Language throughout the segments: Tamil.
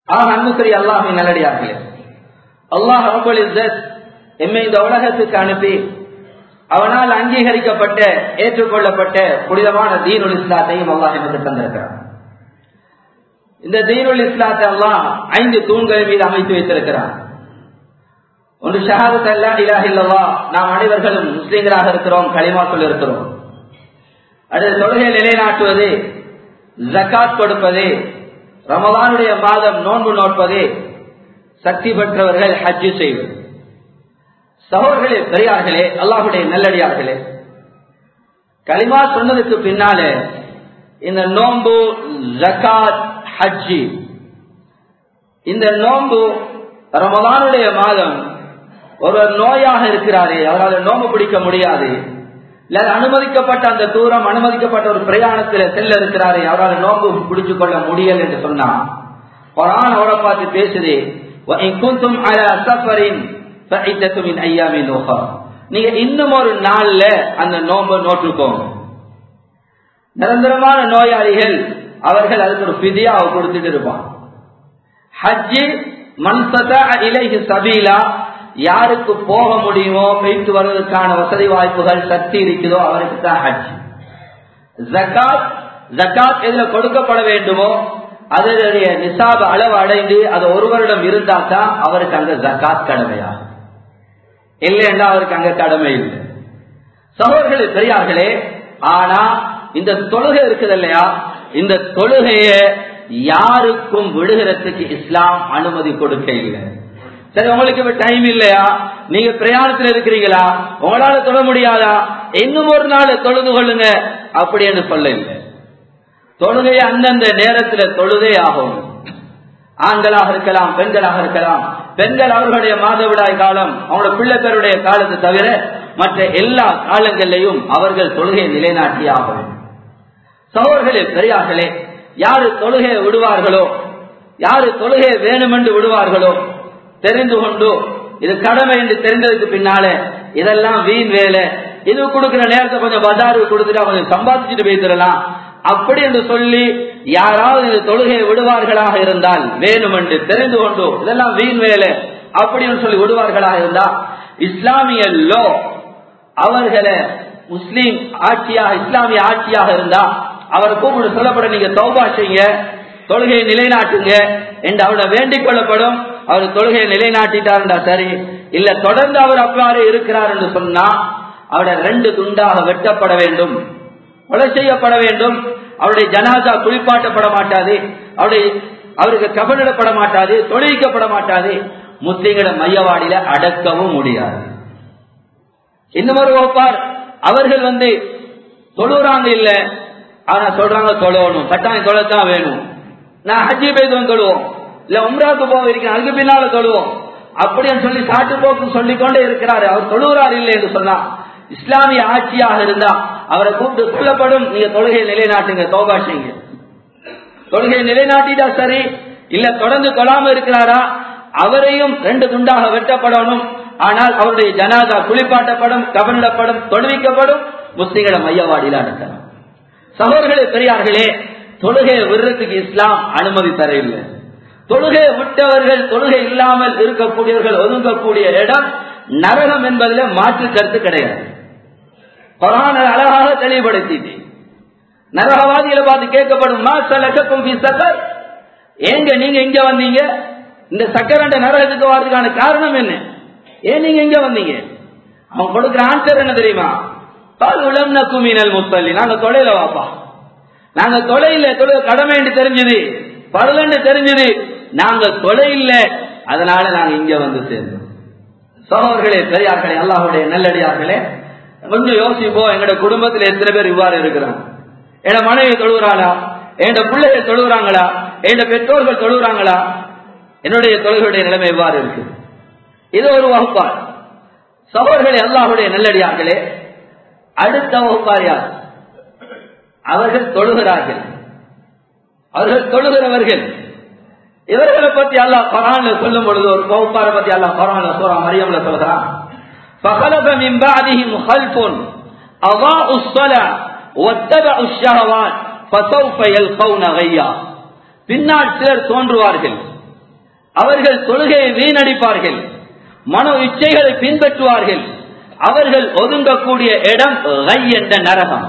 ஆக அன்புக்குரிய அல்லாஹின் நல்லடியார்களே அல்லாஹ் ரபுல் இஸ்ஸத் எம்மை இந்த உலகத்துக்கு அனுப்பி அவனால் அங்கீகரிக்கப்பட்ட ஏற்றுக்கொள்ளப்பட்ட புனிதமான தீனுல் இஸ்லாத்தையும் அல்லாஹ் எனக்கு தந்திருக்கிறான் இந்த தீனுல் இஸ்லாத்தை அல்லாஹ் ஐந்து தூண்கள் மீது அமைத்து வைத்திருக்கிறான் ஒன்று ஷஹாதத் அல்லா இலாஹ் இல்லவா நாம் அனைவர்களும் முஸ்லீம்களாக இருக்கிறோம் களிமாக்குள் இருக்கிறோம் அடுத்து தொழுகை நிலைநாட்டுவது ஜக்காத் கொடுப்பது ரமதானுடைய மாதம் நோன்பு நோட்பது சக்தி பெற்றவர்கள் ஹஜ்ஜு செய்வது சகோதர்களே பெரியார்களே அல்லாஹுடைய நல்லடியார்களே களிமா சொன்னதுக்கு பின்னாலே இந்த நோன்பு ஜக்காத் ஹஜ்ஜி இந்த நோன்பு ரமதானுடைய மாதம் ஒருவர் நோயாக இருக்கிறாரே அவரால் நோம்பு பிடிக்க முடியாது இல்ல அனுமதிக்கப்பட்ட அந்த தூரம் அனுமதிக்கப்பட்ட ஒரு பிரயாணத்தில் செல்ல இருக்கிறாரே அவரால் நோம்பு பிடிச்சு கொள்ள முடியல என்று சொன்னா குரான் அவரை பார்த்து பேசுது நீங்க இன்னும் ஒரு நாள்ல அந்த நோன்பை நோட்டுக்கோங்க நிரந்தரமான நோயாளிகள் அவர்கள் அதுக்கு ஒரு பிதியாவை கொடுத்துட்டு இருப்பான் ஹஜ்ஜி மன்சதா இலைஹி சபீலா யாருக்கு போக முடியுமோ போயிட்டு வருவதற்கான வசதி வாய்ப்புகள் சக்தி இருக்குதோ அவருக்கு தான் ஹஜ் ஜக்காத் ஜக்காத் எதுல கொடுக்கப்பட வேண்டுமோ அதனுடைய நிசாப அளவு அடைந்து அது ஒருவரிடம் இருந்தா தான் அவருக்கு அங்க ஜக்காத் கடமையா இல்லைன்னா அவருக்கு அங்க கடமை இல்லை சகோதரர்களே பெரியார்களே ஆனா இந்த தொழுகை இருக்குது இல்லையா இந்த தொழுகைய யாருக்கும் விடுகிறதுக்கு இஸ்லாம் அனுமதி கொடுக்க இல்லை சரி உங்களுக்கு டைம் இல்லையா நீங்க பிரயாணத்தில் இருக்கிறீங்களா உங்களால தொழ முடியாதா இன்னும் ஒரு நாள் தொழுது கொள்ளுங்க அப்படி என்று சொல்ல இல்லை தொழுகையை அந்தந்த நேரத்தில் தொழுதே ஆகும் ஆண்களாக இருக்கலாம் பெண்களாக இருக்கலாம் பெண்கள் அவர்களுடைய மாதவிடாய் காலம் அவங்களோட பிள்ளை பேருடைய காலத்தை தவிர மற்ற எல்லா காலங்களிலையும் அவர்கள் தொழுகையை நிலைநாட்டி ஆகும் சகோதர்களே பெரியார்களே யாரு தொழுகையை விடுவார்களோ யாரு தொழுகையை வேணுமென்று விடுவார்களோ தெரிந்து கொண்டு இது கடமை என்று தெரிந்ததுக்கு பின்னால இதெல்லாம் வீண் வேலை இது கொடுக்கிற நேரத்தை கொஞ்சம் பஜாருக்கு கொடுத்துட்டா கொஞ்சம் சம்பாதிச்சுட்டு போய்த்திடலாம் அப்படி என்று சொல்லி யாராவது இந்த தொழுகையை விடுவார்களாக இருந்தால் வேணும் என்று தெரிந்து கொண்டு இதெல்லாம் வீண் வேலை அப்படின்னு சொல்லி விடுவார்களாக இருந்தா இஸ்லாமிய லோ அவர்களை முஸ்லீம் ஆட்சியாக இஸ்லாமிய ஆட்சியாக இருந்தா அவரை கூப்பிட்டு சொல்லப்பட நீங்க தௌபா செய்யுங்க தொழுகையை நிலைநாட்டுங்க என்று அவரை வேண்டிக் கொள்ளப்படும் அவர் தொழுகையை நிலைநாட்டிட்டார்டா சரி இல்ல தொடர்ந்து அவர் அவ்வாறு இருக்கிறார் என்று சொன்னா அவரை ரெண்டு துண்டாக வெட்டப்பட வேண்டும் கொலை செய்யப்பட வேண்டும் அவருடைய ஜனாசா குளிப்பாட்டப்பட மாட்டாது அவருடைய அவருக்கு கபனிடப்பட மாட்டாது தொழிலிக்கப்பட மாட்டாது முஸ்லிம்கள மையவாடியில அடக்கவும் முடியாது இன்னும் ஒரு வகுப்பார் அவர்கள் வந்து தொழுறாங்க இல்ல ஆனா சொல்றாங்க தொழணும் கட்டாயம் தொழத்தான் வேணும் நான் ஹஜ்ஜி பேசுவோம் தொழுவோம் இல்ல உம்ராவுக்கு போக இருக்கேன் அதுக்கு பின்னால தொழுவோம் அப்படின்னு சொல்லி சாட்டு போக்கு சொல்லிக்கொண்டே இருக்கிறாரு அவர் தொழுகிறார் இல்லை என்று சொன்னா இஸ்லாமிய ஆட்சியாக இருந்தா அவரை கூப்பிட்டு சொல்லப்படும் நீங்க தொழுகையை நிலைநாட்டுங்க தோபா செய்யுங்க தொழுகையை நிலைநாட்டிட்டா சரி இல்ல தொடர்ந்து கொள்ளாம இருக்கிறாரா அவரையும் ரெண்டு துண்டாக வெட்டப்படணும் ஆனால் அவருடைய ஜனாதா குளிப்பாட்டப்படும் கவனிடப்படும் தொழுவிக்கப்படும் முஸ்லிம்களை மையவாடியில் அடக்கலாம் சகோதரர்களே பெரியார்களே தொழுகையை விடுறதுக்கு இஸ்லாம் அனுமதி தரவில்லை தொழுகையை விட்டவர்கள் தொழுகை இல்லாமல் இருக்கக்கூடியவர்கள் ஒதுங்கக்கூடிய இடம் நரகம் என்பதில் மாற்று கருத்து கிடையாது கொரோன அழகாக தெளிவுபடுத்திட்டு நரகவாதிகளை பார்த்து கேட்கப்படும் ஏங்க நீங்க இங்க வந்தீங்க இந்த சக்கரண்ட நரகத்துக்கு வர்றதுக்கான காரணம் என்ன ஏன் நீங்க இங்க வந்தீங்க அவன் கொடுக்கிற ஆன்சர் என்ன தெரியுமா பால் உளம் நக்குமீனல் முத்தல்லி நாங்க தொலைல வாப்பா நாங்க தொலைல தொலை கடமை என்று தெரிஞ்சது பரலன்னு தெரிஞ்சது நாங்க தொலை இல்ல அதனால நாங்க இங்க வந்து சேர்ந்தோம் சகோதர்களே பெரியார்களே அல்லாஹுடைய நல்லடியார்களே கொஞ்சம் யோசிப்போம் எங்கட குடும்பத்தில் எத்தனை பேர் இவ்வாறு இருக்கிறாங்க என் மனைவி தொழுகிறாளா என் பிள்ளைகள் தொழுகிறாங்களா என் பெற்றோர்கள் தொழுகிறாங்களா என்னுடைய தொழுகையுடைய நிலைமை எவ்வாறு இருக்கு இது ஒரு வகுப்பார் சகோதர்களே அல்லாஹுடைய நல்லடியார்களே அடுத்த வகுப்பார் யார் அவர்கள் தொழுகிறார்கள் அவர்கள் தொழுகிறவர்கள் இவர்களை பத்தி அல்லாஹ் குரான்ல சொல்லும் பொழுது ஒரு வகுப்பாரை பத்தி அல்லாஹ் குரான்ல சொல்றா மரியம்ல சொல்றான் فخلف من بعدهم خلف أضاءوا الصلاة واتبعوا الشهوات فسوف يلقون غيا பின்னால் சிலர் தோன்றுவார்கள் அவர்கள் தொழுகையை வீணடிப்பார்கள் மனோ இச்சைகளை பின்பற்றுவார்கள் அவர்கள் ஒதுங்கக்கூடிய இடம் ரை என்ற நரகம்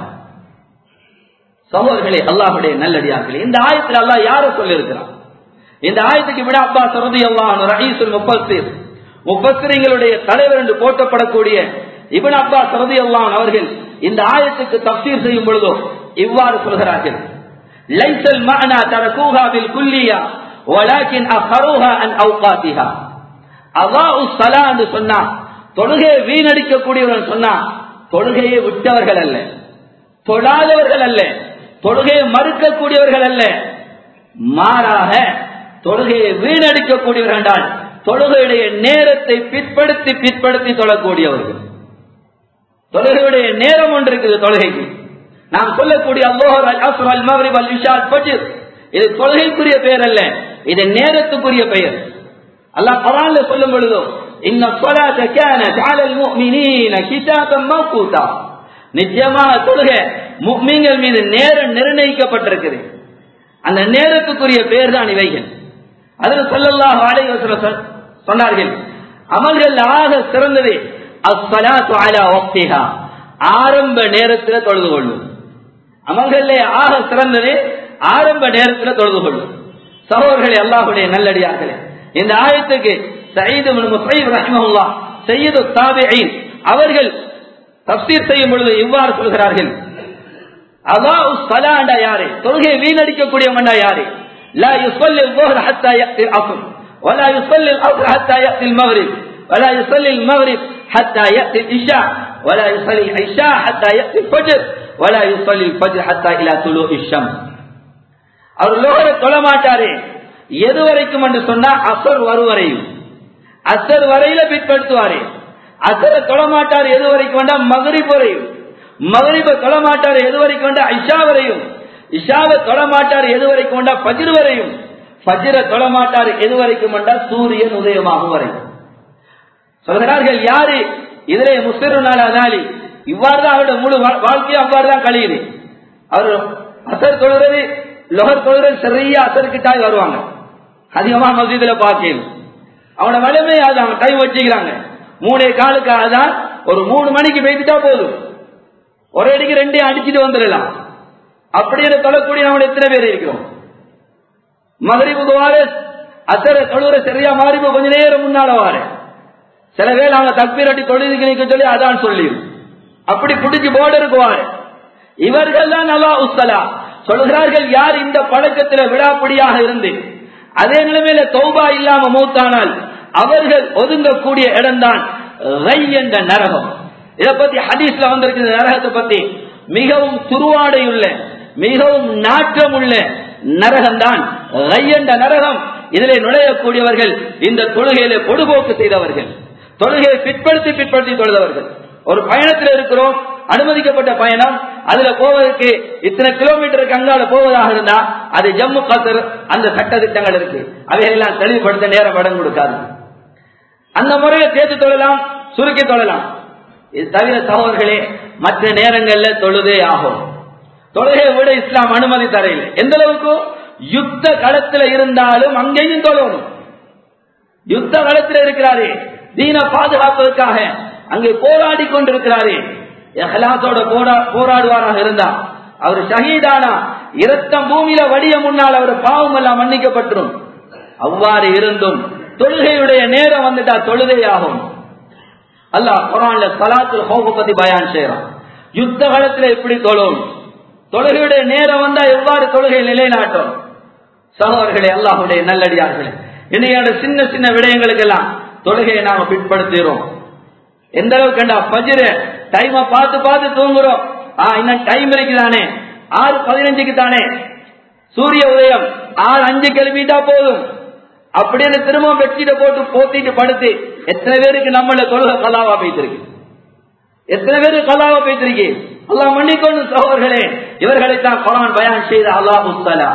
சகோதரர்களே அல்லாஹுடைய நல்லடியார்களே இந்த ஆயத்தில் அல்லாஹ் யார சொல்லியிருக்கிறான் இந்த ஆயத்துக்கு விட அப்பா சரதி அல்லாஹ் ரஹீசுல் முப்பஸ்தீர் முப்பஸ்திரிகளுடைய தலைவர் என்று போற்றப்படக்கூடிய இபன் அப்பா சரதி அல்லான் அவர்கள் இந்த ஆயத்துக்கு தப்சீர் செய்யும் பொழுதோ இவ்வாறு சொல்கிறார்கள் லைசல் மஅனா தரகூஹா பில் குல்லியா வலாக்கின் அஃபருஹா அன் அவுகாத்திஹா அல்லாஹு ஸலா என்று சொன்னா தொழுகையை வீணடிக்கக்கூடியவர்கள் சொன்னா தொழுகையை விட்டவர்கள் அல்ல தொழாதவர்கள் அல்ல தொழுகையை மறுக்கக்கூடியவர்கள் அல்ல மாறாக தொழுகையை வீணடிக்கக்கூடியவர்கள் என்றால் தொழுகையுடைய நேரத்தை பிற்படுத்தி பிற்படுத்தி தொழக்கூடியவர்கள் தொழுகையுடைய நேரம் ஒன்று இருக்குது தொழுகைக்கு நாம் சொல்லக்கூடிய அல்லோஹர் அல் அஸ்ர் அல் மக்ரிப் அல் இஷா அல் ஃபஜ்ர் இது தொழுகைக்குரிய பெயர் அல்ல இது நேரத்துக்குரிய பெயர் அல்லாஹ் குர்ஆன்ல சொல்லும் பொழுதோ இன்ன ஸலாத கானத் அலல் முஃமினீன கிதாபம் மவ்கூதா நிச்சயமாக தொழுகை முஃமின்கள் மீது நேரம் நிர்ணயிக்கப்பட்டிருக்குது அந்த நேரத்துக்குரிய பெயர் தான் இவைகள் அதில் சொல்லல்லாஹு அலைஹி வஸல்லம் சொன்னார்கள் அமல்கள் ஆக சிறந்தது அஸ்ஸலாத்து அலா வக்திஹா ஆரம்ப நேரத்தில் தொழுது கொள்ளும் அமல்களே ஆக சிறந்தது ஆரம்ப நேரத்தில் தொழுது கொள்ளும் சகோதரர்களே அல்லாஹுடைய நல்லடியார்களே இந்த ஆயத்துக்கு சயீது முசைப் ரஹ்மஹுல்லா சையது தாபிஈன் அவர்கள் தப்சீர் செய்யும் பொழுது இவ்வாறு சொல்கிறார்கள் அல்லாஹ் சலாண்டா யாரு தொழுகை வீணடிக்கக்கூடியவன்டா யாரு لا يصلي الظهر حتى يأتي العصر ولا يصلي العصر حتى يأتي المغرب ولا يصلي المغرب حتى يأتي العشاء ولا يصلي العشاء حتى يأتي الفجر ولا يصلي الفجر حتى إلى طلوع الشمس அவர் லோகரை தொழ மாட்டாரு எது வரைக்கும் என்று சொன்னா அசர் வருவரையும் அசர் வரையில பிற்படுத்துவாரு அசரை தொழ மாட்டார் எது வரைக்கும் வேண்டா மகரிப் வரையும் மகரிப தொழ மாட்டார் எது வரைக்கும் வேண்டா ஐஷா வரையும் இஷாவை தொழ மாட்டார் எது வரைக்கும் வேண்டா பஜிர் வரையும் பஜிர தொழ மாட்டார் எது வரைக்கும் வேண்டா சூரியன் உதயமாகும் வரையும் சொல்கிறார்கள் யாரு இதிலே முஸ்லிரு நாளாதாலி இவ்வாறு தான் அவருடைய முழு வாழ்க்கையை அவ்வாறு தான் கழியுது அவர் அசர் தொழுறது லொஹர் தொழுறது சரியா அசருக்கிட்டாய் வருவாங்க அதிகமா மசீதுல பார்க்கணும் அவனோட வலிமை அதான் டைம் வச்சுக்கிறாங்க மூணே காலுக்கு அதான் ஒரு மூணு மணிக்கு பேசிட்டா போதும் ஒரே அடிக்கு ரெண்டையும் அடிச்சுட்டு வந்துடலாம் அப்படின்னு தொழக்கூடிய நம்ம எத்தனை பேர் இருக்கிறோம் மகரிபுக்கு வாரு அசர தொழுற சரியா மாறிபு கொஞ்ச நேரம் முன்னால வாரு சில பேர் அவங்க தக்பீரட்டி தொழுதுக்கு நிக்க சொல்லி அதான் சொல்லி அப்படி பிடிச்சி போர்டருக்கு வாரு இவர்கள் தான் நல்லா உஸ்தலா சொல்கிறார்கள் யார் இந்த பழக்கத்தில் விடாப்பிடியாக இருந்து அதே நிலைமையில தௌபா இல்லாம மூத்தானால் அவர்கள் ஒதுங்கக்கூடிய இடம்தான் ரை என்ற நரகம் இதை பத்தி ஹதீஸ்ல வந்திருக்கிற நரகத்தை பத்தி மிகவும் துருவாடையுள்ள மிகவும் நாற்றம் உள்ள நரகம் தான் ரை என்ற நரகம் இதிலே நுழையக்கூடியவர்கள் இந்த தொழுகையில பொடுபோக்கு செய்தவர்கள் தொழுகையை பிற்படுத்தி பிற்படுத்தி தொழுதவர்கள் ஒரு பயணத்தில் இருக்கிறோம் அனுமதிக்கப்பட்ட பயணம் அதுல போவதற்கு இத்தனை கிலோமீட்டருக்கு அங்கால போவதாக இருந்தா அது ஜம்மு கசர் அந்த சட்ட திட்டங்கள் இருக்கு அவையெல்லாம் தெளிவுபடுத்த நேரம் இடம் கொடுக்காது அந்த முறையை சேர்த்து தொழலாம் சுருக்கி தொழலாம் இது தவிர சகோதரர்களே மற்ற நேரங்கள்ல தொழுதே ஆகும் தொழுகையை விட இஸ்லாம் அனுமதி தரையில் எந்த அளவுக்கு யுத்த களத்துல இருந்தாலும் அங்கேயும் தொழணும் யுத்த களத்தில் இருக்கிறாரே தீன பாதுகாப்பதற்காக அங்கே போராடி கொண்டிருக்கிறாரே எஹலாசோட போராடுவாராக இருந்தா அவர் ஷஹீதானா இரத்தம் பூமியில வடிய முன்னால் அவர் பாவம் எல்லாம் மன்னிக்கப்பட்டுரும் அவ்வாறு இருந்தும் தொழுகையுடைய நேரம் வந்துட்டா தொழுகை ஆகும் அல்லாஹ் குரான்ல சலாத்துல ஹோக பத்தி பயான் செய்யறான் யுத்த காலத்துல எப்படி தொழும் தொழுகையுடைய நேரம் வந்தா எவ்வாறு தொழுகை நிலைநாட்டும் சகோதரர்களே அல்லாஹுடைய நல்லடியார்களே இன்னையோட சின்ன சின்ன விடயங்களுக்கெல்லாம் தொழுகையை நாம பிற்படுத்துகிறோம் எந்த அளவுக்கு கண்டா பஜ்ரு டைம பார்த்து பார்த்து தூங்குறோம் ஆ இன்னும் டைம் இருக்குதானே ஆறு பதினஞ்சுக்கு தானே சூரிய உதயம் ஆறு அஞ்சு கிளம்பிட்டா போதும் அப்படின்னு திரும்ப பெட்ஷீட்டை போட்டு போத்திட்டு படுத்து எத்தனை பேருக்கு நம்மள தொழுக கலாவா பேசிருக்கு எத்தனை பேருக்கு கலாவா பேசிருக்கு அல்லாஹ் மன்னிக்கொண்டு சகோதரர்களே இவர்களைத்தான் குரான் பயான் செய்த அல்லாஹ் முஸ்தலா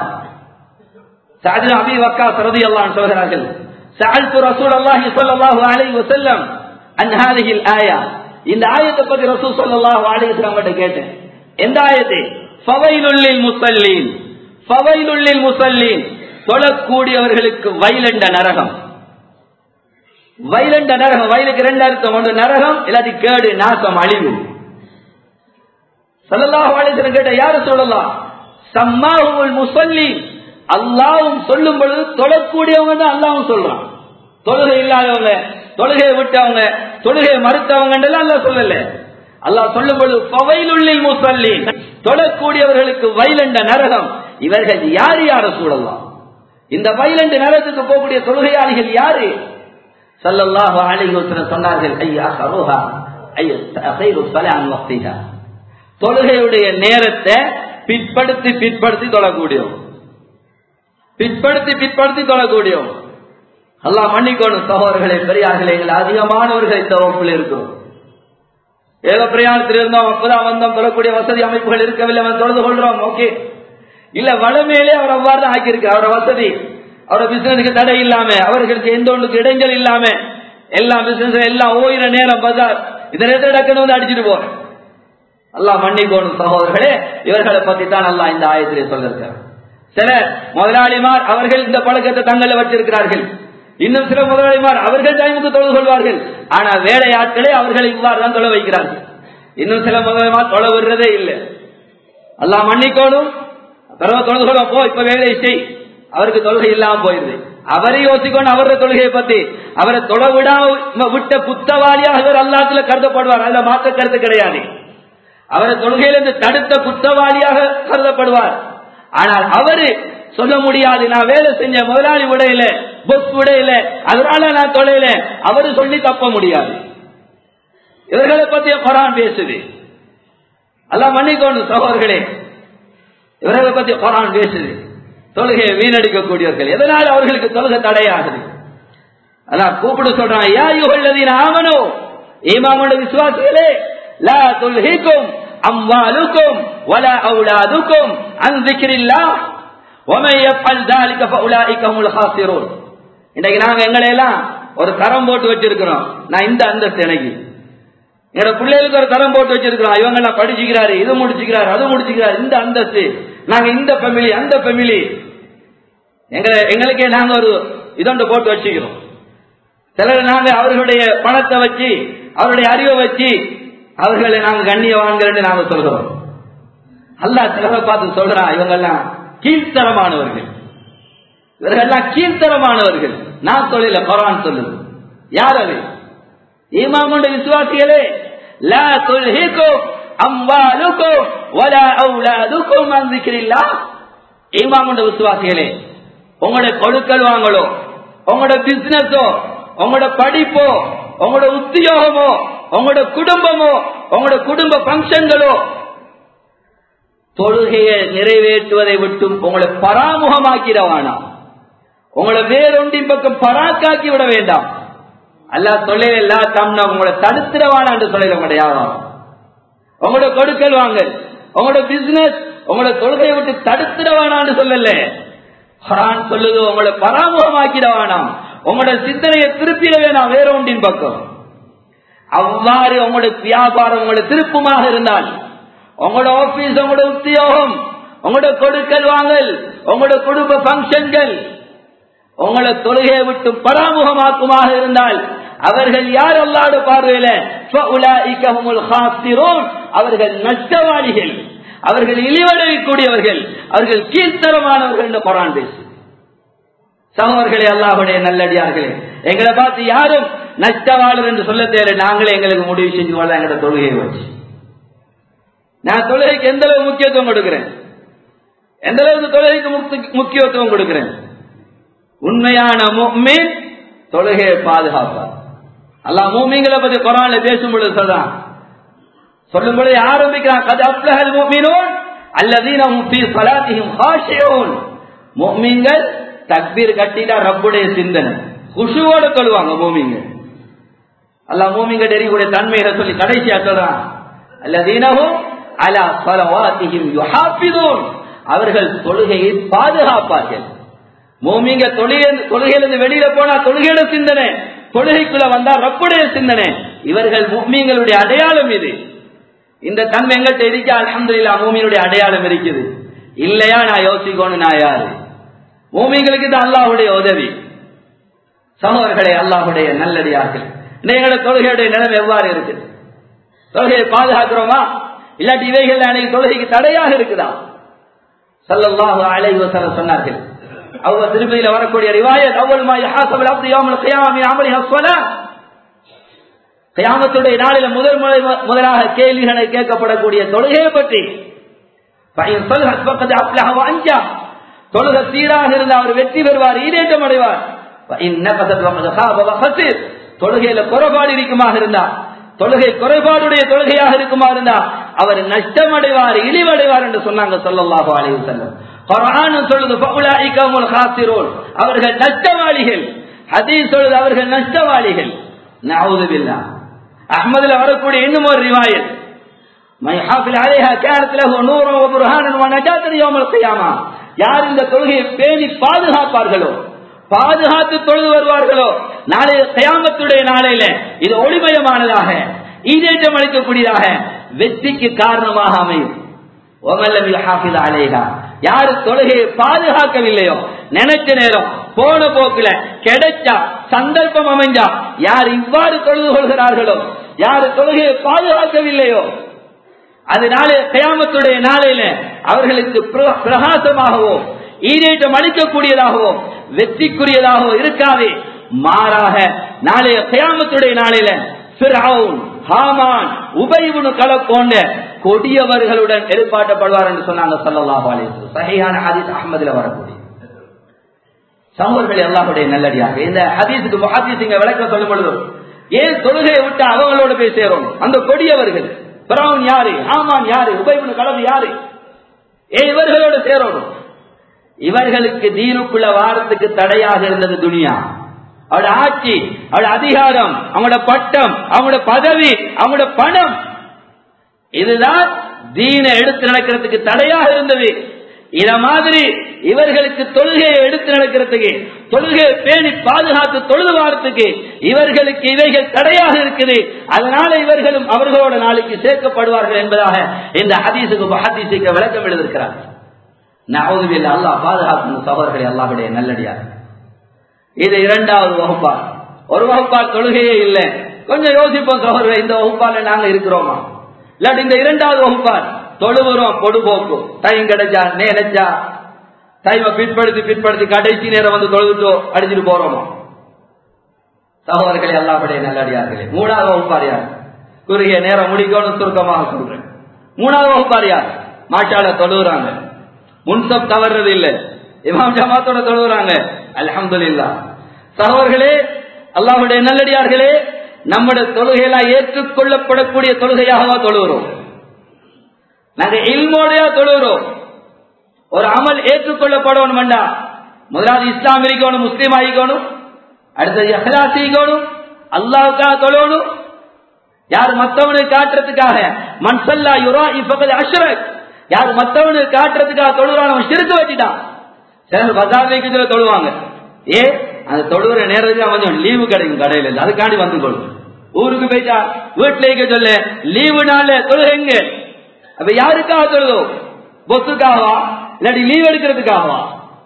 சாதி அபி வக்கா சரதி அல்லாஹ் சொல்கிறார்கள் سألت رسول الله صلى الله عليه وسلم عن هذه الآية இந்த ஆயத்தை பத்தி ரசூல் ஸல்லல்லாஹு அலைஹி வஸல்லம் கிட்ட கேட்டேன் எந்த ஆயத்தை ஃபவைலுல் லில் முஸல்லீன் ஃபவைலுல் லில் முஸல்லீன் தொழக்கூடியவர்களுக்கு வயலண்ட நரகம் வயலண்ட நரகம் வயலுக்கு ரெண்டு அர்த்தம் ஒன்று நரகம் இல்லாட்டி கேடு நாசம் அழிவு சல்லல்லாஹு அலைஹி வஸல்லம் கேட்ட யாரு சொல்லலாம் சம்மாஹுல் முஸல்லி அல்லாஹ்வும் சொல்லும் பொழுது தொழக்கூடியவங்க தான் அல்லாஹ்வும் சொல்றான் தொழுகை இல்லாதவங்க தொழுகையை விட்டவங்க தொழுகையை மறுத்தவங்க அல்லாஹ் சொல்லல அல்லாஹ் சொல்லும் பொழுது பவைலுள்ளில் முசல்லி தொழக்கூடியவர்களுக்கு வைலண்ட நரகம் இவர்கள் யார் யார சூழலாம் இந்த வைலண்டு நரகத்துக்கு போகக்கூடிய தொழுகையாளிகள் யாரு சல்லல்லாஹு அலைஹி வஸல்லம் சொன்னார்கள் ஐயா சரோஹா ஐயா தகைரு ஸலான் வக்திஹா தொழுகையுடைய நேரத்தை பிற்படுத்தி பிற்படுத்தி தொழக்கூடியவங்க பிற்படுத்தி பிற்படுத்தி தொழக்கூடியவங்க அல்லாஹ் மன்னிக்கணும் சகோதரர்களே பெரியார்களே எங்கள் அதிகமானவர்கள் இந்த வகுப்பில் இருக்கிறோம் ஏதோ பிரயாணத்தில் இருந்தோம் அப்பதான் வந்தோம் பெறக்கூடிய வசதி அமைப்புகள் இருக்கவில்லை அவன் தொழுது கொள்றோம் ஓகே இல்ல வளமேலே அவர் அவ்வாறு தான் ஆக்கியிருக்கு அவரோட வசதி அவரோட பிசினஸுக்கு தடை இல்லாம அவர்களுக்கு எந்த ஒன்றுக்கு இடைஞ்சல் இல்லாம எல்லா பிசினஸ் எல்லாம் ஓயிர நேரம் பஜார் இந்த நேரத்தில் டக்குன்னு வந்து அடிச்சுட்டு போறேன் அல்லாஹ் மன்னிக்கோணும் சகோதரர்களே இவர்களை பத்தி தான் அல்லாஹ் இந்த ஆயத்திலே சொல்லிருக்கார் சில முதலாளிமார் அவர்கள் இந்த பழக்கத்தை தங்களை வச்சிருக்கிறார்கள் இன்னும் சில முதலாளிமார் அவர்கள் டைமுக்கு தொழுது கொள்வார்கள் ஆனா வேலை ஆட்களே அவர்களை இவ்வாறு தான் தொலை வைக்கிறார்கள் இன்னும் சில முதலாளிமார் தொலை விடுறதே இல்லை அல்லாஹ் மன்னிக்கோணும் பிறகு தொழுது கொள்ள போ இப்ப வேலை செய் அவருக்கு தொழுகை இல்லாம போயிருது அவரை யோசிக்கணும் அவருடைய தொழுகையை பத்தி அவரை தொலை விடாம விட்ட குத்தவாளியாக இவர் அல்லாத்துல கருதப்படுவார் அதுல மாற்ற கருத்து கிடையாது அவரை தொழுகையிலிருந்து தடுத்த குற்றவாளியாக கருதப்படுவார் ஆனால் அவரு சொல்ல முடியாது நான் வேலை செஞ்ச முதலாளி விடையில பொஸ் விடையில அதனால நான் தொலைல அவரு சொல்லி தப்ப முடியாது இவர்களை பத்திய குரான் பேசுது அல்ல மன்னிக்கோணும் சகோதரர்களே இவர்களை பத்தி குரான் பேசுது தொழுகையை வீணடிக்கக்கூடியவர்கள் எதனால் அவர்களுக்கு தொழுகை தடையாகுது அதான் கூப்பிடு சொல்றான் யா யுகல்லதீன ஆமனோ ஈமாமோட விசுவாசிகளே லா துல்ஹிக்கும் அம்வாலுக்கும் வலா அவுலாதுக்கும் அன் ذிக்ரில்லாஹ் ومن يفعل ذلك فاولئك هم الخاسرون இன்னைக்கு நாங்க எங்களை எல்லாம் ஒரு தரம் போட்டு வச்சிருக்கிறோம் நான் இந்த அந்தஸ்து எனக்கு என்னோட பிள்ளைகளுக்கு ஒரு தரம் போட்டு வச்சிருக்கிறோம் இவங்க எல்லாம் படிச்சுக்கிறாரு இது முடிச்சுக்கிறாரு அது முடிச்சுக்கிறாரு இந்த அந்தஸ்து நாங்க இந்த ஃபேமிலி அந்த ஃபேமிலி எங்களை எங்களுக்கே நாங்க ஒரு இதொண்டு போட்டு வச்சுக்கிறோம் சிலர் நாங்க அவர்களுடைய பணத்தை வச்சு அவருடைய அறிவை வச்சு அவர்களை நாங்க கண்ணியவான்கள் நாங்க சொல்கிறோம் அல்லாஹ் சிலரை பார்த்து சொல்றான் இவங்க எல்லாம் கீழ்த்தரமானவர்கள் இவர்கள் எல்லாம் கீழ்த்தரமானவர்கள் நான் சொல்லல குரான் சொல்லுது யார் அது ஈமாமுடைய விசுவாசிகளே லா துல்ஹிக்கும் அம்வாலுக்கும் வலா அவுலாதுக்கும் அன் ذிக்ரில்லாஹ் ஈமாமுடைய விசுவாசிகளே உங்களுடைய கொடுக்கல் வாங்கலோ உங்களோட பிசினஸோ உங்களோட படிப்போ உங்களோட உத்தியோகமோ உங்களோட குடும்பமோ உங்களோட குடும்ப பங்கன்களோ தொழுகையை நிறைவேற்றுவதை விட்டும் உங்களை பராமுகமாக்கிடவானா உங்களை வேறொன்றின் பக்கம் பராக்காக்கி விட வேண்டாம் அல்லா சொல்ல எல்லா தம்னா உங்களை தடுத்துடவானா என்று சொல்லல உங்களுடைய வியாபாரம் உங்களோட கொடுக்கல் வாங்கல் உங்களோட பிசினஸ் உங்களோட தொழுகையை விட்டு தடுத்துடவானான்னு சொல்லல குரான் சொல்லுது உங்களை பராமுகமாக்கிட வேணாம் உங்களோட சிந்தனையை திருப்பிட வேணாம் வேற ஒன்றின் பக்கம் அவ்வாறு உங்களோட வியாபாரம் உங்களோட திருப்பமாக இருந்தால் உங்களோட ஆபீஸ் உங்களோட உத்தியோகம் உங்களோட கொடுக்கல் வாங்கல் உங்களோட குடும்ப பங்கன்கள் உங்களை தொழுகையை விட்டு பராமுகமாக்குமாக இருந்தால் அவர்கள் யார் அல்லாடு பார்வையில அவர்கள் நஷ்டவாளிகள் அவர்கள் இழிவடையக்கூடியவர்கள் அவர்கள் கீழ்த்தரமானவர்கள் என்று குரான் பேசு சகோதரர்களே அல்லாஹுடைய நல்லடியார்களே எங்களை பார்த்து யாரும் நஷ்டவாளர் என்று சொல்ல தேவை நாங்களே எங்களுக்கு முடிவு செஞ்சு கொள்ள எங்களோட தொழுகையை வச்சு நான் தொழுகைக்கு எந்த அளவு முக்கியத்துவம் கொடுக்கிறேன் எந்த அளவுக்கு தொழுகைக்கு முக்கியத்துவம் கொடுக்கிறேன் உண்மையான மீன் தொழுகையை பாதுகாப்பார் அல்லாஹ் மூமிங்களை பத்தி குரான்ல பேசும் பொழுது சொல்றான் சொல்லும் பொழுது ஆரம்பிக்கிறான் கது அப்லஹல் முஃமினூன் அல்லதீனஹும் ஃபீ ஸலாத்திஹிம் ஹாஷியூன் முஃமின்கள் தக்பீர் கட்டிட்டா ரப்புடைய சிந்தனை குஷுவோட தொழுவாங்க மூமிங்க அல்லாஹ் மூமிங்க டெரிக்கூடிய தன்மையை சொல்லி கடைசியா சொல்றான் அல்லதீனஹும் அலா ஸலவாத்திஹிம் யுஹாஃபிதூன் அவர்கள் தொழுகையை பாதுகாப்பார்கள் மூமிங்க தொழுகை தொழுகையிலிருந்து வெளியில போனா தொழுகையோட சிந்தனை தொழுகைக்குள்ள வந்தா ரப்புடைய சிந்தனை இவர்கள் மூமிங்களுடைய அடையாளம் இது இந்த தன்மை எங்கிட்ட இருக்க அலமதுல்லா மூமியினுடைய அடையாளம் இருக்குது இல்லையா நான் யோசிக்கணும் நான் யாரு பூமிகளுக்கு தான் அல்லாஹுடைய உதவி சகோதரர்களே அல்லாஹுடைய நல்லடியார்கள் எங்களோட தொழுகையுடைய நிலைமை எவ்வாறு இருக்கு தொழுகையை பாதுகாக்கிறோமா இல்லாட்டி இவைகள் அன்னைக்கு தொழுகைக்கு தடையாக இருக்குதா சல்லல்லாஹு அலைஹி வஸல்லம் சொன்னார்கள் அவங்க திரும்பியில வரக்கூடிய ரிவாயத் அவ்வளவு மா யஹாசபுல் அப்து யௌமல் கியாம மின் அமலிஹி ஸலாத் கியாமத்துடைய நாளில முதல் முறை முதலாக கேள்விகளை கேட்கப்படக்கூடிய தொழுகையை பற்றி பையன் சொல் ஹஸ்பக்கது அப்லஹ அஞ்சா தொழுகை சீராக இருந்த அவர் வெற்றி பெறுவார் ஈடேற்றம் அடைவார் தொழுகையில குறைபாடு இருக்குமாக இருந்தா தொழுகை குறைபாடுடைய தொழுகையாக இருக்குமா இருந்தா அவர் நஷ்டம் அடைவார் இழிவடைவார் என்று சொன்னாங்க சொல்லல்லாஹு அலைஹி வஸல்லம் குர்ஆன் சொல்லுது ஃபஉலாயிகமுல் காசிரூன் அவர்கள் நஷ்டவாளிகள் ஹதீஸ் சொல்லுது அவர்கள் நஷ்டவாளிகள் நஊது பில்லாஹ் அஹ்மதுல வரக்கூடிய இன்னும் ஒரு ரிவாயத் மை ஹாஃபில் அலைஹா கானத் லஹு நூரன் வ புர்ஹானன் வ நஜாத்தன் யௌமல் கியாமா யார் இந்த தொழுகையை பேணி பாதுகாப்பார்களோ பாதுகாத்து தொழுது வருவார்களோ நாளைய கயாமத்துடைய நாளையில இது ஒளிமயமானதாக ஈடேற்றம் அளிக்கக்கூடியதாக வெற்றிக்கு காரணமாக அமையும் யாரு தொழுகையை பாதுகாக்கவில்லையோ நினைச்ச நேரம் போன போக்குல கிடைச்சா சந்தர்ப்பம் அமைஞ்சா யார் இவ்வாறு தொழுது கொள்கிறார்களோ யாரு தொழுகையை பாதுகாக்கவில்லையோ அதனால கயாமத்துடைய நாளையில அவர்களுக்கு பிரகாசமாகவோ ஈரேற்றம் அளிக்கக்கூடியதாகவோ வெற்றிக்குரியதாகவோ இருக்காது மாறாக நாளைய கயாமத்துடைய நாளையில ஹாமான் உபயவுனு கல போன்ற கொடியவர்களுடன் எதிர்பார்க்கப்படுவார் என்று சொன்னாங்க சல்லாஹ் அலிஸ்லாம் சஹியான ஹதீஸ் அஹமதுல வரக்கூடிய சமூகர்கள் எல்லாருடைய நல்லடியாக இந்த ஹதீஸுக்கு மஹதீஸ் இங்க விளக்க சொல்லும் பொழுது ஏன் தொழுகையை விட்டு அவங்களோட போய் சேரும் அந்த கொடியவர்கள் பிரவுன் யாரு ஆமான் யாரு உபயவனு கலவு யாரு ஏ இவர்களோட சேரணும் இவர்களுக்கு தீனுக்குள்ள வாரத்துக்கு தடையாக இருந்தது துனியா அவட ஆட்சி அவட அதிகாரம் அவங்களோட பட்டம் அவங்களோட பதவி அவங்களோட பணம் இதுதான் தீனை எடுத்து நடக்கிறதுக்கு தடையாக இருந்தது இத மாதிரி இவர்களுக்கு தொழுகையை எடுத்து நடக்கிறதுக்கு தொழுகையை பேணி பாதுகாத்து தொழுது வாரத்துக்கு இவர்களுக்கு இவைகள் தடையாக இருக்குது அதனால இவர்களும் அவர்களோட நாளைக்கு சேர்க்கப்படுவார்கள் என்பதாக இந்த ஹதீசுக்கு ஹதீசுக்கு விளக்கம் எழுதியிருக்கிறார் நவதுவில் அல்லாஹ் பாதுகாக்கும் சகோதரர்களை அல்லாஹுடைய நல்லடியார் இது இரண்டாவது வகுப்பார் ஒரு வகுப்பார் தொழுகையே இல்லை கொஞ்சம் யோசிப்போம் சகோதரர் இந்த வகுப்பால நாங்க இருக்கிறோமா இல்லாட்டி இந்த இரண்டாவது வகுப்பார் தொழுவுறோம் பொடுபோக்கு டைம் கிடைச்சா நினைச்சா டைமை பிற்படுத்தி பிற்படுத்தி கடைசி நேரம் வந்து தொழுதுட்டோ அடிச்சுட்டு போறோமா சகோதரர்களே எல்லாருடைய நல்லடியார்களே மூணாவது வகுப்பார் யார் குறுகிய நேரம் முடிக்கணும் சுருக்கமாக சொல்றேன் மூணாவது வகுப்பார் யார் மாட்டாள தொழுகிறாங்க முன்சப் தவறுறது இல்லை இமாம் ஜமாத்தோட தொழுகிறாங்க அலமதுல்லா சகோதரர்களே அல்லாஹுடைய நல்லடியார்களே நம்முடைய தொழுகையெல்லாம் ஏற்றுக்கொள்ளப்படக்கூடிய தொழுகையாகவா தொழுகிறோம் நாங்க இல்மோடையா தொழுகிறோம் ஒரு அமல் ஏற்றுக்கொள்ளப்படணும் வேண்டா முதலாவது இஸ்லாம் இருக்கணும் முஸ்லீம் ஆகிக்கணும் அடுத்தது அஹ்லாஸ் இருக்கணும் அல்லாவுக்காக தொழணும் யார் மத்தவனுக்கு காட்டுறதுக்காக மன்சல்லா யுரா இப்ப அஷ்ரக் யார் மத்தவனுக்கு காட்டுறதுக்காக தொழுகிறான் அவன் சிறுத்து வச்சுட்டான் சிலர் பஜார் வைக்கிறதுல தொழுவாங்க ஏ அந்த தொழுகிற நேரத்துக்கு கொஞ்சம் லீவு கிடைக்கும் கடையில இருந்து அதுக்காண்டி வந்து கொள்ளும் ஊருக்கு போயிட்டா வீட்டுல இருக்க சொல்ல லீவு நாள்ல தொழுகைங்க அப்ப யாருக்காக தொழுதோ பொத்துக்காகவா இல்லாட்டி லீவ் எடுக்கிறதுக்காகவா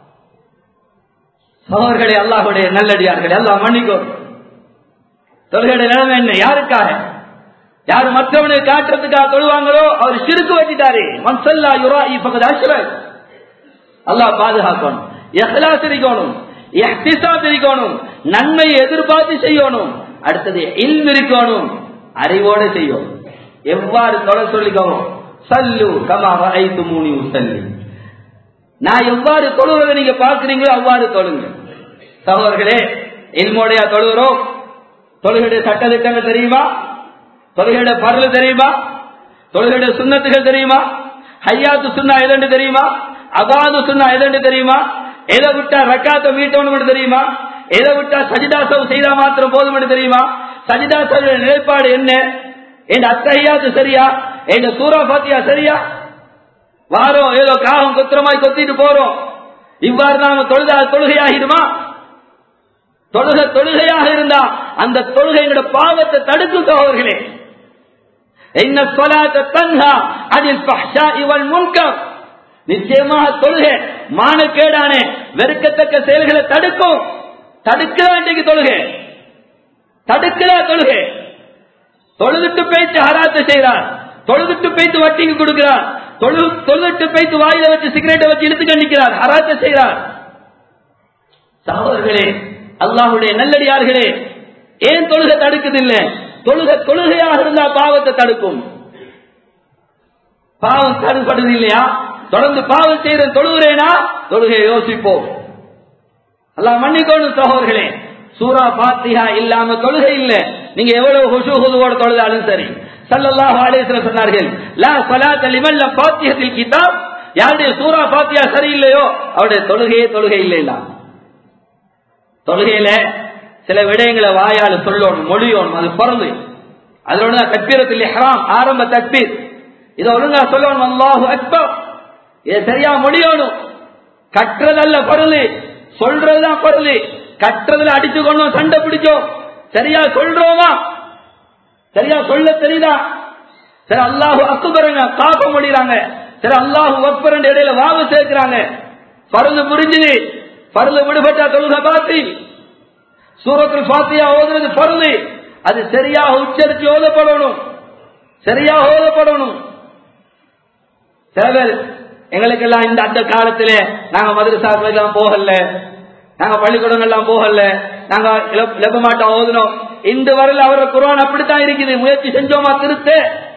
சகோதரர்களே அல்லாஹுடைய நல்லடியார்கள் எல்லாம் மன்னிக்கோ தொழுகையுடைய நிலைமை என்ன யாருக்காக யாரு மற்றவனுக்கு காட்டுறதுக்காக தொழுவாங்களோ அவர் சிறுக்கு வச்சுட்டாரு மன்சல்லா யுரா இப்ப அஷ்ரக் அல்லாஹ் பாதுகாக்கணும் எஹ்லாஸ் இருக்கணும் எஹ்திசாப் இருக்கணும் நன்மை எதிர்பார்த்து செய்யணும் அடுத்தது இல்ம் இருக்கணும் அறிவோட செய்யும் எவ்வாறு தொலை சொல்லிக்கணும் சல்லு கமா ஐந்து மூணி உசல்லி நான் எவ்வாறு தொழுவதை நீங்க பார்க்கிறீங்களோ அவ்வாறு தொழுங்க சகோதரர்களே இல்மோடையா தொழுகிறோம் தொழுகையுடைய சட்ட திட்டங்கள் தெரியுமா தொழுகையுடைய பரல் தெரியுமா தொழுகையுடைய சுண்ணத்துகள் தெரியுமா ஹையாத்து சுண்ணா எதென்று தெரியுமா அபாது சுண்ணா எதென்று தெரியுமா எதை விட்டா ரக்காத்த மீட்டவனு தெரியுமா எதை விட்டா சஜிதாசவு செய்தா மாத்திரம் போதும் தெரியுமா சஜிதாசவுடைய நிலைப்பாடு என்ன என் அத்தகையாத்து சரியா என் சூரா பாத்தியா சரியா வாரோம் ஏதோ காகம் கொத்திரமாய் கொத்திட்டு போறோம் இவ்வாறு நாம தொழுதா தொழுகையாகிடுமா தொழுகை தொழுகையாக இருந்தா அந்த தொழுகையோட பாவத்தை தடுக்கும் சகோதரர்களே என்ன சொலாத்த தன்ஹா அதில் பஹ்ஷா இவள் முன்கம் நிச்சயமாக தொழுகை மானக்கேடான வெறுக்கத்தக்க செயல்களை தடுக்கும் தடுக்கிறா இன்றைக்கு தொழுகை தடுக்கிறா தொழுகை தொழுதுட்டு பேச்சு ஹராத்த செய்கிறார் தொழுதுட்டு பேச்சு வட்டிக்கு கொடுக்கிறார் தொழு தொழுதுட்டு பேச்சு வாயில வச்சு சிகரெட்டை வச்சு இழுத்து கண்டிக்கிறார் ஹராத்த செய்கிறார் சகோதரர்களே அல்லாஹுடைய நல்லடியார்களே ஏன் தொழுகை தடுக்குதில்லை தொழுகை தொழுகையாக இருந்தா பாவத்தை தடுக்கும் பாவம் தடுப்படுது இல்லையா தொடர்ந்து பாவம் செய்யற தொழுகிறேனா தொழுகையை யோசிப்போம் அல்லாஹ் மன்னிக்கணும் சகோதரர்களே சூரா பாத்தியா இல்லாம தொழுகை இல்ல நீங்க எவ்வளவு ஹுஷு ஹுதுவோட தொழுதாலும் சரி சல்லல்லாஹு அலைஹி வஸல்லம் சொன்னார்கள் லா ஸலாத்த லிமன் லம் ஃபாத்திஹத்தில் கிதாப் யாருடைய சூரா பாத்தியா சரியில்லையோ அவருடைய தொழுகையே தொழுகை இல்லையா தொழுகையில சில விடயங்களை வாயால சொல்லணும் மொழியோணும் அது பிறந்து அதோட தான் தக்பீரத்தில் இஹ்ராம் ஆரம்ப தக்பீர் இதை ஒழுங்கா சொல்லணும் அல்லாஹு அக்பர் இதை சரியா முடியணும் கற்றதல்ல பொருள் சொல்றதுதான் பொருள் கற்றதுல அடிச்சு கொண்டோம் சண்டை பிடிச்சோம் சரியா சொல்றோமா சரியா சொல்ல தெரியுதா சரி அல்லாஹு அக்குபருங்க காப்ப முடியறாங்க சரி அல்லாஹு அக்பர் இடையில வாவு சேர்க்கிறாங்க பருந்து புரிஞ்சுது பருந்து விடுபட்டா தொழுக பாத்தி சூரத்தில் பாத்தியா ஓதுறது பருந்து அது சரியாக உச்சரித்து ஓதப்படணும் சரியாக ஓதப்படணும் சில பேர் எங்களுக்கெல்லாம் இந்த அந்த காலத்திலே நாங்க மதுரசாக்கள் எல்லாம் போகல நாங்க பள்ளிக்கூடம் எல்லாம் போகல நாங்க லெபமாட்டம் ஓதுனோம் இந்த வரல அவர குரான் அப்படித்தான் இருக்குது முயற்சி செஞ்சோமா திருத்த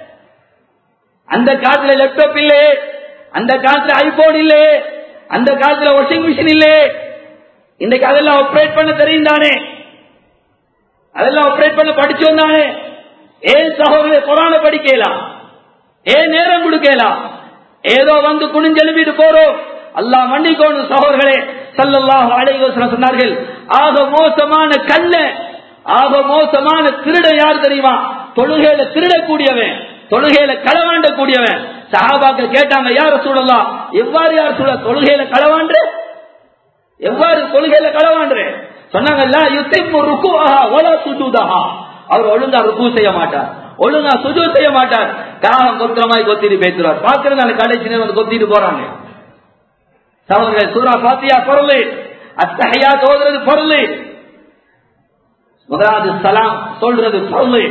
அந்த காலத்துல லேப்டாப் இல்லையே அந்த காலத்துல ஐபோன் இல்லையே அந்த காலத்துல வாஷிங் மிஷின் இல்லையே இன்னைக்கு அதெல்லாம் ஆப்ரேட் பண்ண தெரியும் தானே அதெல்லாம் ஆப்ரேட் பண்ண படிச்சு வந்தானே ஏன் சகோதர குரான படிக்கலாம் ஏன் நேரம் கொடுக்கலாம் ஏதோ வந்து குனிஞ்செலும்பிட்டு போறோம் அல்லாஹ் மன்னிக்கோணும் சகோதரர்களே சல்லல்லாஹு அலைஹி வஸல்லம் சொன்னார்கள் ஆக மோசமான கல்ல ஆக மோசமான திருட யார் தெரியுமா தொழுகையில திருடக்கூடியவன் தொழுகையில களவாண்ட கூடியவன் சஹாபாக்க கேட்டாங்க யார சூழலாம் எவ்வாறு யார் சூழ தொழுகையில களவாண்டு எவ்வாறு தொழுகையில களவாண்டு சொன்னாங்கல்ல யுத்திப்பு ருக்குஹா வலா சுஜூதஹா அவர் ஒழுங்கா ருக்கு செய்ய மாட்டார் ஒழுங்கா சுஜூ செய்ய மாட்டார் காலம் கொத்திரமாய் கொத்திட்டு பேசுறார் பாக்குறது கடைசி நேரம் வந்து கொத்திட்டு போறாங்க சகோதரர்கள் சூரா பாத்தியா பொருள் அத்தகையா தோதுறது பொருள் முதலாவது சலாம் சொல்றது பொருள்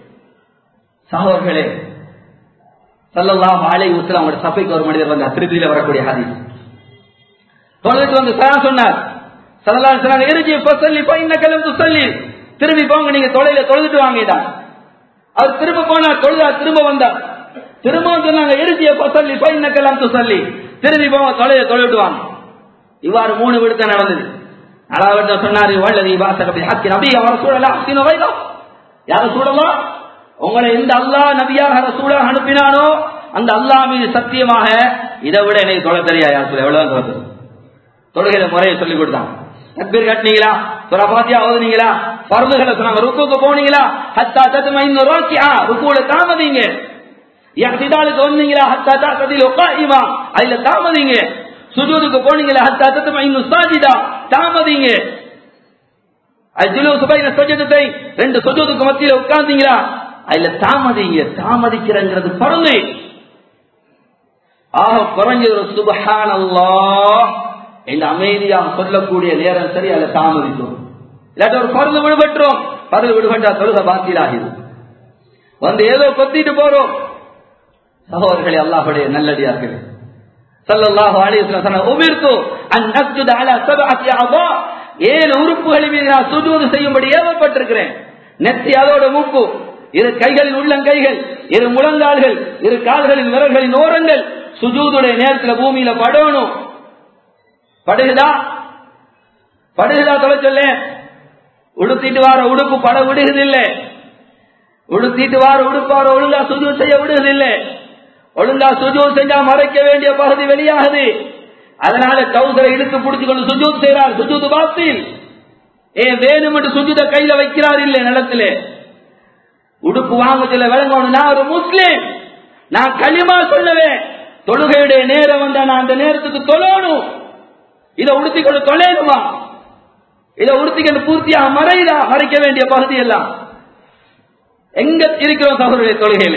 சகோதரர்களே சல்லல்லாஹு அலைஹி வஸல்லம் அவருடைய சபைக்கு ஒரு மனிதர் வந்தார் திருப்தியில வரக்கூடிய ஹதீஸ் தொழுதுட்டு வந்து சலாம் சொன்னார் சல்லல்லாஹு அலைஹி வஸல்லம் இர்ஜி ஃபஸல்லி ஃபைன்னக லம் துஸல்லி திரும்பி போங்க நீங்க தொலைல தொழுதுட்டு வாங்கிட்டான் அவர் திரும்ப போனார் தொழுதா திரும்ப வந்தார் திரும்ப சொன்னாங்க இறுதிய பசல்லி பைனக்கெல்லாம் துசல்லி திரும்பி போங்க தொலைய தொழிட்டு வாங்க இவ்வாறு மூணு விடுத்த நடந்தது அதாவது சொன்னாரு வல்லதி வாசகத்தை ஹக்கி நபி அவர் சூழலாம் ஹக்கின வைதம் யார சூழலாம் உங்களை எந்த அல்லா நபியாக சூழலாக அனுப்பினானோ அந்த அல்லாஹ் மீது சத்தியமாக இதை விட எனக்கு தொலை தெரியா யார் சொல்ல எவ்வளவு தொலை தொழுகிற முறையை சொல்லி கொடுத்தாங்க தக்பீர் கட்டினீங்களா சுரா பாத்தியா ஓதுனீங்களா பருந்துகளை சொன்னாங்க ருக்குக்கு போனீங்களா ஹத்தா தத்துமா இன்னும் ரோக்கியா ருக்குல தாமதிங்க இஹ்திதாலுக்கு வந்தீங்களா ஹத்தா தத்தில் உகாயிமா அதுல தாமதிங்க சுஜூதுக்கு போனீங்களா ஹத்தா தத்துமா இன்னும் சாஜிதா தாமதிங்க அஜுலு சுபைன சஜதத்தை ரெண்டு சுஜூதுக்கு மத்தியில உட்கார்ந்தீங்களா அதுல தாமதிங்க தாமதிக்கிறங்கிறது பருந்து ஆக குறைஞ்சது சுபஹான் அல்லாஹ் இந்த அமைதியாக சொல்லக்கூடிய நேரம் சரி அதை தாமதிக்கும் இல்லாட்ட ஒரு பருந்து விடுபட்டுரும் பருந்து விடுபட்டா தொழுக பாத்திராகிறது வந்து ஏதோ கொத்திட்டு போறோம் சகோதரர்களே அல்லாஹுடைய நல்லடியார்கள் சல்லல்லாஹு அலைஹி வஸல்லம் உமிர்து அன் நஸ்ஜுத அலா சபஅத்தி அபா ஏழு உறுப்புகளின் மீது நான் சுஜூது செய்யும்படி ஏவப்பட்டிருக்கிறேன் நெத்தி அதோட மூக்கு இரு கைகளின் உள்ளங்கைகள் இரு முழங்கால்கள் இரு கால்களின் விரல்களின் ஓரங்கள் சுஜூதுடைய நேரத்தில் பூமியில படணும் படுகுதா படுகுதா தொலை சொல்ல உடுத்திட்டு வார உடுப்பு பட விடுகுது இல்ல உடுத்திட்டு வார உடுப்பார ஒழுங்கா சுஜூ செய்ய விடுகுது இல்ல ஒழுங்கா சுஜூ செஞ்சா மறைக்க வேண்டிய பகுதி வெளியாகுது அதனால கவுசரை இழுத்து பிடிச்சு கொண்டு சுஜூத் செய்யறார் சுஜூத் பாத்தில் ஏன் வேணும் என்று சுஜூத கையில வைக்கிறார் இல்லை நிலத்திலே உடுப்பு வாங்க சொல்ல விளங்கணும் நான் ஒரு முஸ்லீம் நான் களிமா சொல்லுவேன் தொழுகையுடைய நேரம் வந்தா நான் அந்த நேரத்துக்கு தொழணும் இதை உடுத்திக்கொண்டு தொலைணுமா இதை உடுத்திக்கொண்டு பூர்த்தியாக மறைதா மறைக்க வேண்டிய பகுதி எல்லாம் எங்க இருக்கிறோம் சகோதரருடைய தொழுகையில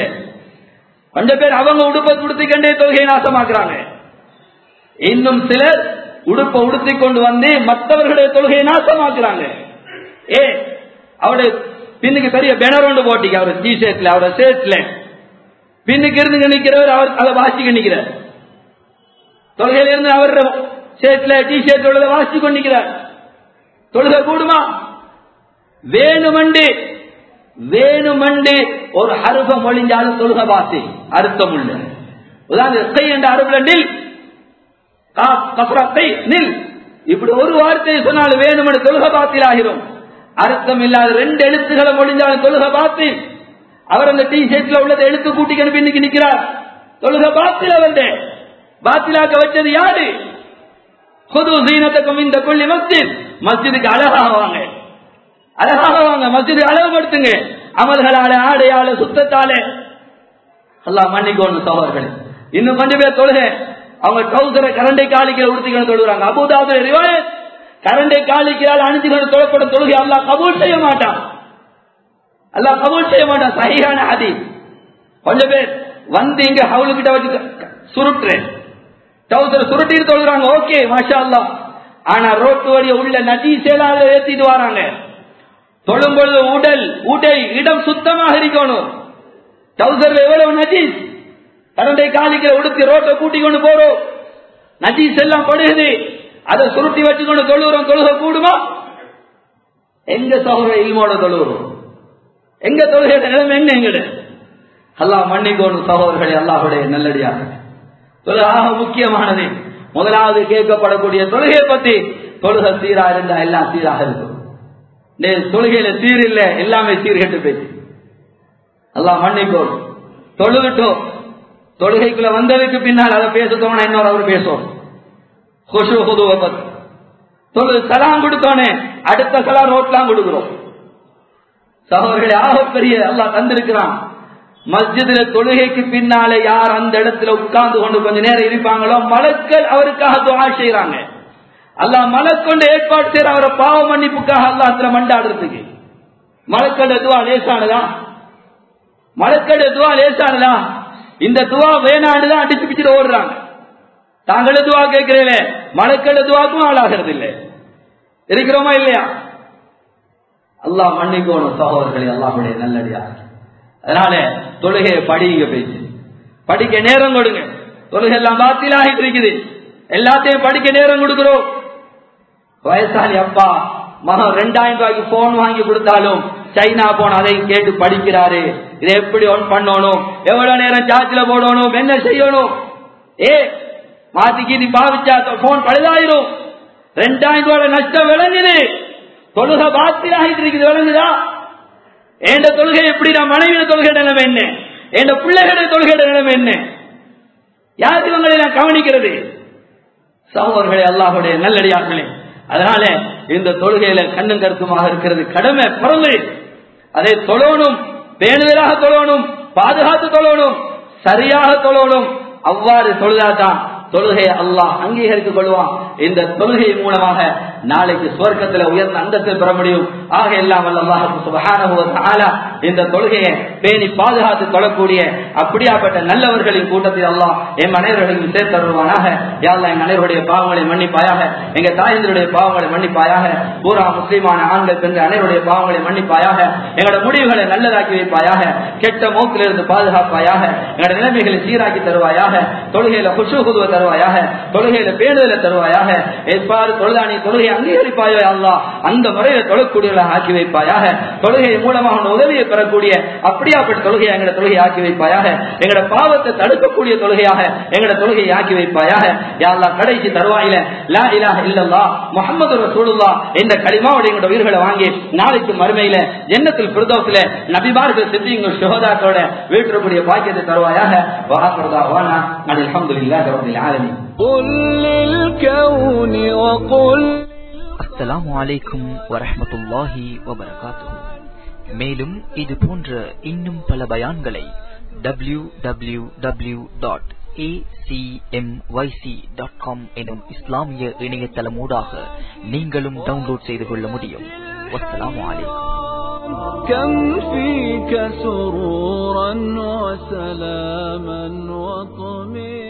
கொஞ்சம் பேர் அவங்க உடுப்பை உடுத்திக்கண்டே தொழுகையை நாசமாக்குறாங்க இன்னும் சிலர் உடுப்ப உடுத்தி கொண்டு வந்து மற்றவர்களுடைய தொழுகையை நாசமாக்குறாங்க ஏ அவரு பின்னுக்கு பெரிய பெனர் ஒன்று போட்டிக்க அவர் டி ஷர்ட்ல அவரோட ஷர்ட்ல பின்னுக்கு இருந்து நிக்கிறவர் அவர் அதை வாசிக்க நிக்கிறார் தொழுகையில இருந்து அவர் ஷர்ட்ல டி ஷர்ட் உள்ளதை வாசிச்சு கொண்டு நிக்கிறார் தொழுகை கூடுமா வேணுமண்டு வேணுமண்டு ஒரு அருகம் ஒழிஞ்சாலும் தொழுக வாசி அர்த்தம் உள்ள உதாரணம் கை என்ற அருகுல நில் கை நில் இப்படி ஒரு வார்த்தையை சொன்னாலும் வேணுமென்று தொழுக பாத்தில் ஆகிறோம் அர்த்தம் இல்லாத ரெண்டு எழுத்துக்களை ஒழிஞ்சாலும் தொழுக பாத்தி அவர் அந்த டி ஷர்ட்ல உள்ளதை எழுத்து கூட்டிக்கணும் பின்னுக்கு நிற்கிறார் தொழுக பாத்தில் அவருடைய பாத்திலாக்க வச்சது யாரு புது சீனத்துக்கும் இந்த கொள்ளி மஸ்ஜித் மஸ்ஜிதுக்கு அழகாக வாங்க அழகாக வாங்க மஸ்ஜிதுக்கு அழகுபடுத்துங்க அமல்களால ஆடையால சுத்தத்தாலே எல்லாம் மன்னிக்கோணும் சோழர்கள் இன்னும் கொஞ்சம் பேர் தொழுக அவங்க டவுசரை கரண்டை காலிக்கல உடுத்திக்கணும் தொழுகிறாங்க அபுதாவது ரிவாயத் கரண்டை காலிக்கிறால் அணிஞ்சுக்கணும் தொழப்படும் தொழுகை அல்லாஹ் கபூல் செய்ய மாட்டான் அல்லாஹ் கபூல் செய்ய மாட்டான் சகியான அதி கொஞ்சம் பேர் வந்து இங்க ஹவுலு கிட்ட வச்சு சுருட்டுறேன் டவுசர் சுருட்டிட்டு தொழுகிறாங்க ஓகே மாஷா அல்லா ஆனா ரோட்டு வழிய உள்ள நதி சேலால ஏத்திட்டு வராங்க தொழும் பொழுது உடல் உடை இடம் சுத்தமாக இருக்கணும் டவுசர்ல எவ்வளவு நஜீஸ் கரண்டை காலிக்கிற உடுத்தி ரோட்டை கூட்டி கொண்டு போறோம் நஜீஸ் எல்லாம் படுகுது அதை சுருட்டி வச்சுக்கொண்டு தொழுகிறோம் தொழுக கூடுமா எங்க சகோதர இல்மோட தொழுகிறோம் எங்க தொழுகை நிலைமை என்ன எங்கட அல்லாஹ் மன்னிக்கோணும் சகோதரர்களே அல்லாஹுடைய நல்லடியாக தொழுகாக முக்கியமானது முதலாவது கேட்கப்படக்கூடிய தொழுகையை பத்தி தொழுகை சீரா இருந்தா எல்லாம் சீராக இருக்கும் தொழுகையில சீர் இல்ல எல்லாமே சீர்கெட்டு போயிடுச்சு அல்லாஹ் மன்னிக்கோணும் தொழுவிட்டோம் தொழுகைக்குள்ள வந்ததுக்கு பின்னால் அதை பேச தோணும் இன்னொரு அவர் பேசுவோம் குஷு குதுவை பத்தி தொழு சலாம் கொடுத்தோனே அடுத்த சலாம் ரோட்லாம் கொடுக்கிறோம் சகோதரர்களே ஆகப்பெரிய அல்லாஹ் தந்திருக்கிறான் மஸ்ஜிதுல தொழுகைக்கு பின்னாலே யார் அந்த இடத்துல உட்கார்ந்து கொண்டு கொஞ்ச நேரம் இருப்பாங்களோ மலக்கள் அவருக்காக துவா செய்யறாங்க அல்லாஹ் மலக்கொண்டு ஏற்பாடு செய்யற அவரை பாவ மன்னிப்புக்காக அல்லாஹ் மண்டாடுறதுக்கு மலக்கட துவா லேசானதா மலக்கட துவா லேசானதா இந்த துவா வேணாண்டுதான் அடிச்சு பிடிச்சிட்டு ஓடுறாங்க தாங்களே துவா கேட்கிறீங்களே மலக்கட துவாக்கும் ஆளாகிறது இல்லை இருக்கிறோமா இல்லையா அல்லாஹ் மன்னிக்கோணும் சகோதரர்களே அல்லாஹுடைய நல்லடியா அதனால தொழுகையை படிங்க பேச்சு படிக்க நேரம் கொடுங்க தொழுகை எல்லாம் பாத்தியில் ஆகிட்டு இருக்குது எல்லாத்தையும் படிக்க நேரம் கொடுக்கிறோம் வயசாளி அப்பா மகன் ரெண்டாயிரம் ரூபாய்க்கு போன் வாங்கி கொடுத்தாலும் சைனா போன் அதையும் கேட்டு படிக்கிறாரு இதை எப்படி ஒன் பண்ணணும் எவ்வளவு நேரம் சார்ஜில் போடணும் என்ன செய்யணும் ஏ மாத்திக்கு நீ பாவிச்சா போன் பழுதாயிரும் ரெண்டாயிரம் ரூபாய் நஷ்டம் விளங்குது தொழுகை பாத்தியில் ஆகிட்டு இருக்குது விளங்குதா என் தொழுகை எப்படி நான் மனைவியோட தொழுகை நிலைமை என்ன என் பிள்ளைகளுடைய தொழுகை நிலைமை என்ன யார் இவங்களை நான் கவனிக்கிறது சகோதரர்களே அல்லாஹுடைய நல்லடியார்களே அதனால இந்த தொழுகையில கண்ணும் கருத்துமாக இருக்கிறது கடமை பிறந்து அதை தொழணும் பேணுதலாக தொழணும் பாதுகாத்து தொழணும் சரியாக தொழணும் அவ்வாறு தொழுதாதான் தொழுகையை அல்லாஹ் அங்கீகரித்துக் கொள்வான் இந்த தொழுகை மூலமாக நாளைக்கு சுவர்க்கத்தில் உயர்ந்த அந்தத்தில் பெற முடியும் ஆக எல்லாம் அல்லாஹ் இந்த தொழுகையை பேணி பாதுகாத்து தொழக்கூடிய அப்படியாப்பட்ட நல்லவர்களின் கூட்டத்தில் அல்லாஹ் என் அனைவர்களையும் சேர்த்தருவானாக யாழ்லா என் அனைவருடைய பாவங்களை மன்னிப்பாயாக எங்க தாயந்தருடைய பாவங்களை மன்னிப்பாயாக பூரா முஸ்லீமான ஆண்கள் பெண்கள் அனைவருடைய பாவங்களை மன்னிப்பாயாக எங்களோட முடிவுகளை நல்லதாக்கி வைப்பாயாக கெட்ட மூக்கிலிருந்து பாதுகாப்பாயாக எங்களோட நிலைமைகளை சீராக்கி தருவாயாக தொழுகையில குஷு குதுவ தருவாயாக தொழுகையில பேணுதல தருவாயாக எப்பாறு தொழுதானி தொழுகை அங்கீகரிப்பாயோ அல்லா அந்த முறையில தொழக்கூடியவர்களாக ஆக்கி வைப்பாயாக தொழுகை மூலமாக உதவியை பெறக்கூடிய அப்படியாப்பட்ட தொழுகையை எங்களோட தொழுகை ஆக்கி வைப்பாயாக எங்களோட பாவத்தை தடுக்கக்கூடிய தொழுகையாக எங்களோட தொழுகையை ஆக்கி வைப்பாயாக யாழ்லா கடைசி தருவாயில லா இலாஹ இல்லல்லா முகமது ரசூலுல்லா என்ற களிமாவோட எங்களோட உயிர்களை வாங்கி நாளைக்கு மறுமையில ஜன்னத்தில் பிரதோசில நபிமார்கள் சித்திங்கள் சுகதாக்களோட வீட்டுக்கூடிய பாக்கியத்தை தருவாயாக வாசரதா வானா அல்ஹம்துலில்லாஹி ரப்பில் ஆலமீன் قل للكون وقل அஸ்ஸலாமு அலைக்கும் வரஹ்மத்துல்லாஹி வபரகாத்துஹு மேலும் இது போன்ற இன்னும் பல பயான்களை W W W dot dot com எனும் இஸ்லாமிய இணையதளமூடாக நீங்களும் டவுன்லோட் செய்து கொள்ள முடியும் வஸ்ஸலாமு அலைக்கும் كم فيك سرورا وسلاما وطمئنا